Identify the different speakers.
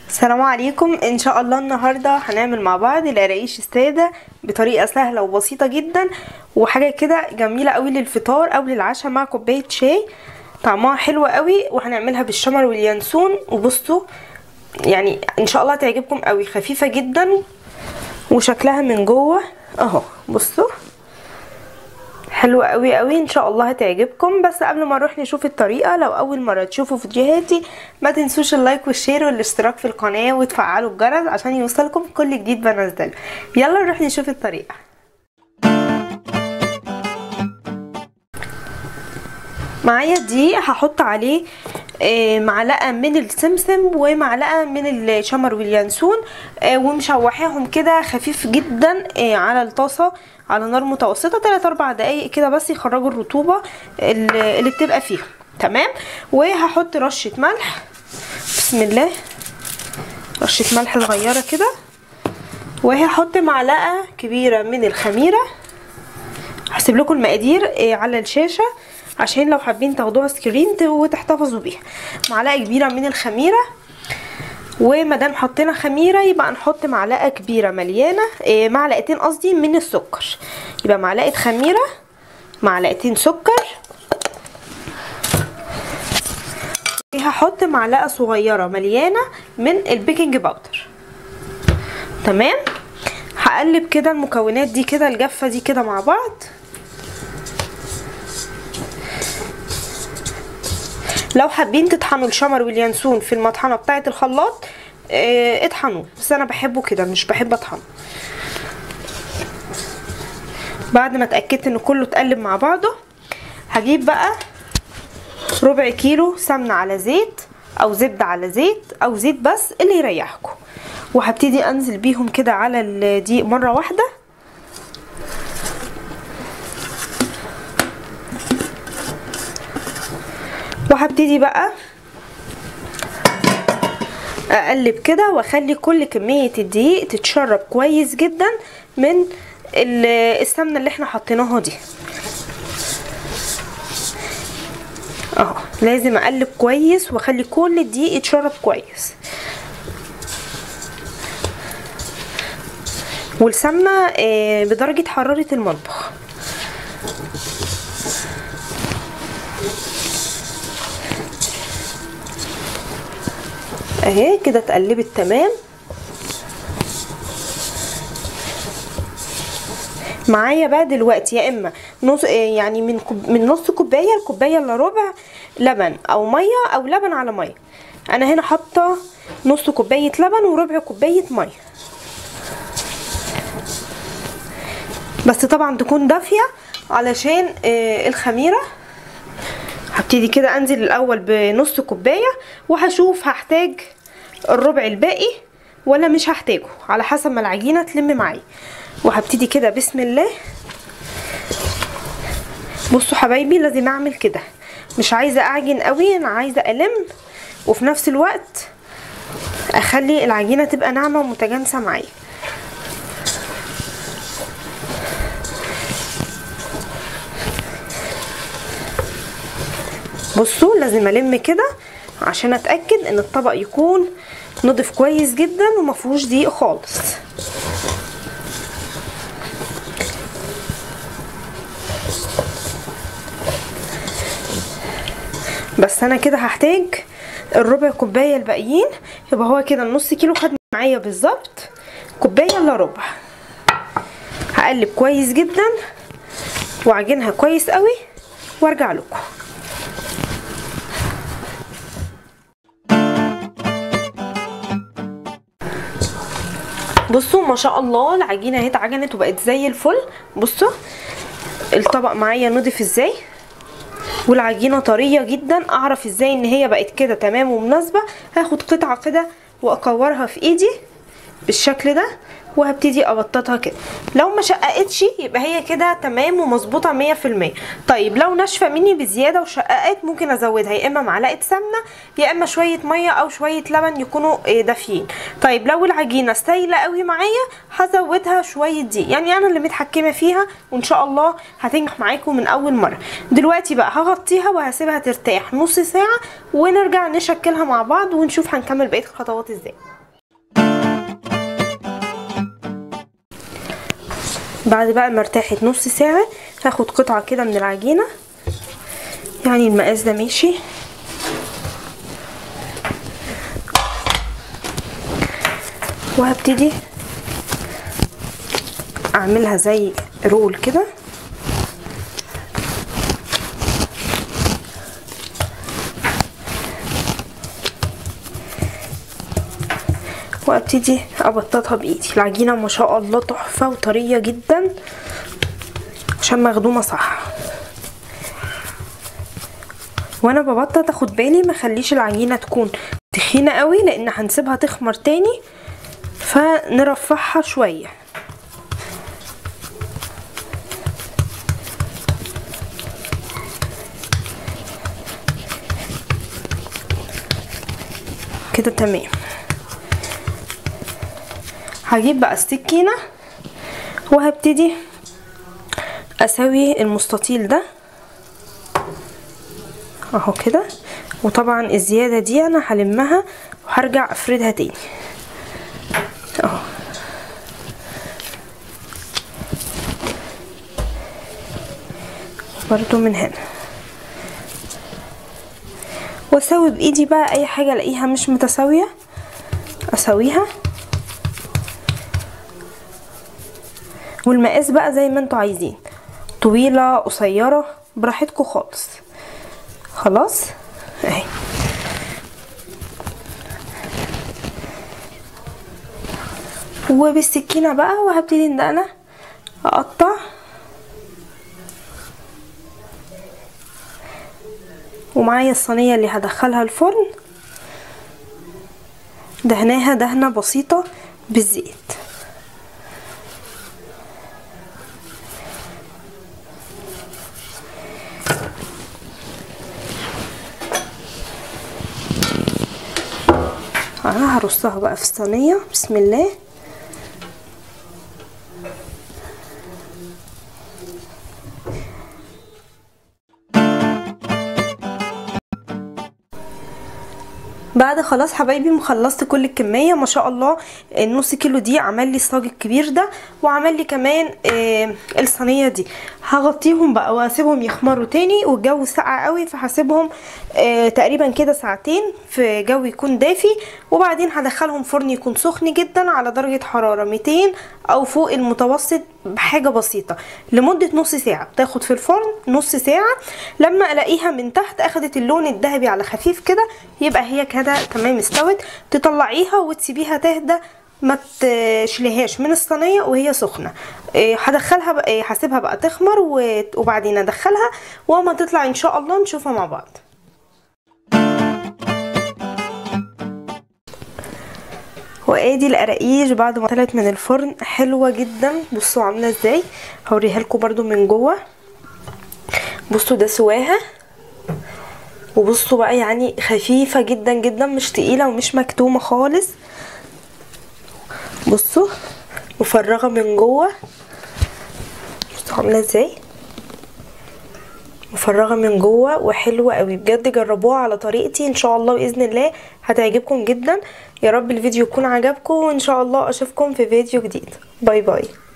Speaker 1: السلام عليكم ان شاء الله النهارده هنعمل مع بعض القراقيش الساده بطريقه سهله وبسيطه جدا وحاجه كده جميله قوي للفطار او للعشاء مع كوبايه شاي طعمها حلو قوي وهنعملها بالشمر واليانسون وبصوا يعني ان شاء الله تعجبكم قوي خفيفه جدا وشكلها من جوه اهو بصوا حلوة قوي قوي ان شاء الله هتعجبكم بس قبل ما نروح نشوف الطريقة لو اول مرة تشوفوا فيديوهاتي ما تنسوش اللايك والشير والاشتراك في القناة وتفعلوا الجرس عشان يوصلكم كل جديد بنزله يلا نروح نشوف الطريقة معايا دي هحط عليه معلقه من السمسم ومعلقه من الشمر واليانسون ومشوحاهم كده خفيف جدا على الطاسه على نار متوسطه 3 4 دقايق كده بس يخرجوا الرطوبه اللي بتبقى فيهم تمام وهحط رشه ملح بسم الله رشه ملح صغيره كده وهحط معلقه كبيره من الخميره هسيب لكم المقادير على الشاشه عشان لو حابين تاخدوها سكرين وتحتفظوا بيها معلقه كبيره من الخميره ومادام حطينا خميره يبقى نحط معلقه كبيره مليانه إيه معلقتين قصدي من السكر يبقى معلقه خميره معلقتين سكر هحط معلقه صغيره مليانه من البيكنج باودر تمام هقلب كده المكونات دي كده الجافه دي كده مع بعض لو حابين تطحنوا الشمر واليانسون في المطحنه بتاعه الخلاط اه اطحنوه بس انا بحبه كده مش بحب اطحنه بعد ما اتاكدت ان كله اتقلب مع بعضه هجيب بقى ربع كيلو سمنه على زيت او زبده على زيت او زيت بس اللي يريحكم وهبتدي انزل بيهم كده على الدقيق مره واحده وهبتدي بقى اقلب كده واخلي كل كمية الدقيق تتشرب كويس جدا من السمنة اللي احنا حطيناها دي اهو لازم اقلب كويس واخلي كل الدقيق يتشرب كويس والسمنة بدرجة حرارة المطبخ اهي كده اتقلبت تمام معايا بقى دلوقتي يا اما نص يعني من كوب من نص كوبايه لكوبايه الا ربع لبن او ميه او لبن على ميه انا هنا حاطه نص كوبايه لبن وربع كوبايه ميه بس طبعا تكون دافيه علشان الخميره هبتدي كده انزل الاول بنص كوبايه وهشوف هحتاج الربع الباقي ولا مش هحتاجه على حسب ما العجينه تلم معايا وهبتدي كده بسم الله بصوا حبايبي لازم اعمل كده مش عايزه اعجن قوي انا عايزه الم وفي نفس الوقت اخلي العجينه تبقى ناعمه ومتجانسه معايا بصوا لازم الم كده عشان اتاكد ان الطبق يكون نضف كويس جدا ومفيهوش دقيق خالص بس انا كده هحتاج الربع كوبايه الباقيين يبقى هو كده النص كيلو خد معايا بالظبط كوبايه الا ربع هقلب كويس جدا واعجنها كويس قوي وارجع لكم بصوا ما شاء الله العجينه اهي اتعجنت وبقت زي الفل بصوا الطبق معايا نضف ازاي والعجينه طريه جدا اعرف ازاي ان هي بقت كده تمام ومناسبه هاخد قطعه كده واكورها في ايدي بالشكل ده وهبتدي ابططها كده لو ما شققتش يبقى هي كده تمام ومظبوطه مية في المية طيب لو ناشفه مني بزياده وشققت ممكن ازودها يا اما معلقه سمنه يا اما شويه ميه او شويه لبن يكونوا دافيين طيب لو العجينه سايله قوي معايا هزودها شويه دي يعني انا اللي متحكمه فيها وان شاء الله هتنجح معاكم من اول مره دلوقتي بقى هغطيها وهسيبها ترتاح نص ساعه ونرجع نشكلها مع بعض ونشوف هنكمل بقيه الخطوات ازاي بعد بقى ما ارتاحت نص ساعة هاخد قطعة كده من العجينة يعني المقاس ده ماشي وهبتدي اعملها زي رول كده وابتدي ابططها بايدي العجينه ما شاء الله تحفه وطريه جدا عشان مخدومه صح وانا ببطط اخد بالي ما خليش العجينه تكون تخينه قوي لان هنسيبها تخمر تاني فنرفعها شويه كده تمام هجيب بقى السكينة وهبتدي اسوي المستطيل ده اهو كده وطبعا الزيادة دي انا هلمها وهرجع افردها تاني اهو برضو من هنا واسوي بايدي بقى اي حاجة الاقيها مش متساوية اسويها والمقاس بقى زي ما انتوا عايزين طويلة قصيرة براحتكم خالص خلاص اهي وبالسكينة بقى وهبتدي ان انا اقطع ومعايا الصينية اللي هدخلها الفرن دهناها دهنة بسيطة بالزيت انا هرصها بقى في الصينيه بسم الله بعد خلاص حبايبي مخلصت كل الكميه ما شاء الله النص كيلو دي عمل لي الصاج الكبير ده وعمل لي كمان آه الصينيه دي هغطيهم بقى واسيبهم يخمروا تاني والجو ساقع قوي فهسيبهم آه تقريبا كده ساعتين في جو يكون دافي وبعدين هدخلهم فرن يكون سخن جدا على درجه حراره 200 او فوق المتوسط بحاجه بسيطه لمده نص ساعه بتاخد في الفرن نص ساعه لما الاقيها من تحت اخدت اللون الذهبي على خفيف كده يبقى هي كده تمام استوت تطلعيها وتسيبيها تهدى ما تشيليهاش من الصينيه وهي سخنه هدخلها بقى هسيبها بقى تخمر وبعدين ادخلها وما تطلع ان شاء الله نشوفها مع بعض وادي القراقيش بعد ما طلعت من الفرن حلوه جدا بصوا عامله ازاي هوريها لكم برده من جوه بصوا ده سواها وبصوا بقى يعني خفيفه جدا جدا مش تقيله ومش مكتومه خالص بصوا مفرغه من جوه بصوا عامله ازاي مفرغه من جوه وحلوه قوي بجد جربوها على طريقتي ان شاء الله باذن الله هتعجبكم جدا يا رب الفيديو يكون عجبكم وان شاء الله اشوفكم في فيديو جديد باي باي